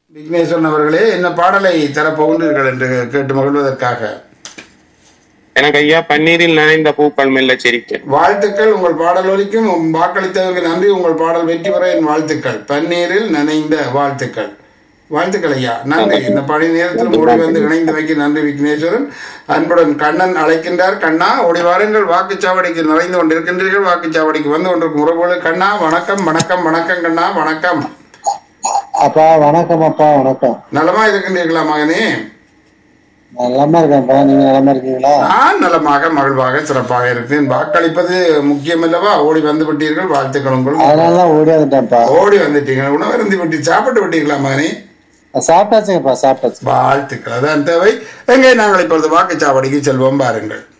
விக்னேஸ்வரன் அவர்களே என்ன பாடலை தரப்போகின்றீர்கள் என்று கேட்டு மகிழ்வதற்காக எனக்கு ஐயா பன்னீரில் நனைந்த பூக்கள் மெல்ல சிரிக்க வாழ்த்துக்கள் உங்கள் பாடல் ஒலிக்கும் வாக்களித்ததற்கு நன்றி உங்கள் பாடல் வெற்றி பெற என் வாழ்த்துக்கள் பன்னீரில் நனைந்த வாழ்த்துக்கள் வாழ்த்துக்கள் ஐயா நன்றி இந்த பணி நேரத்தில் ஓடி வந்து இணைந்து வைக்க நன்றி விக்னேஸ்வரன் அன்புடன் கண்ணன் அழைக்கின்றார் கண்ணா ஓடி வாருங்கள் வாக்குச்சாவடிக்கு நுழைந்து கொண்டிருக்கின்றீர்கள் வாக்குச்சாவடிக்கு வந்து கொண்டிருக்கும் உறவுகளே கண்ணா வணக்கம் வணக்கம் வணக்கம் கண்ணா வணக்கம் அப்பா வணக்கம் அப்பா வணக்கம் நலமா இருக்கின்றீர்களா மகனே நலமா இருக்கேன்ப்பா நீங்க நலமா இருக்கீங்களா நான் நலமாக மகிழ்வாக சிறப்பாக இருக்கிறேன் வாக்களிப்பது முக்கியம் அல்லவா ஓடி வந்து விட்டீர்கள் வாழ்த்துக்கள் உங்களுக்கு அதனாலதான் ஓடியாந்துட்டேன்ப்பா ஓடி வந்துட்டீங்க உணவு இருந்து விட்டு சாப்பிட்டு விட்டீங்களா மகனே சாப்பிட்டாச்சுங்கப்பா சாப்பிட்டாச்சு வாழ்த்துக்கள் அதான் தேவை எங்கே நாங்கள் இப்பொழுது வாக்குச்சாவடிக்கு செல்வோம் பாருங்கள்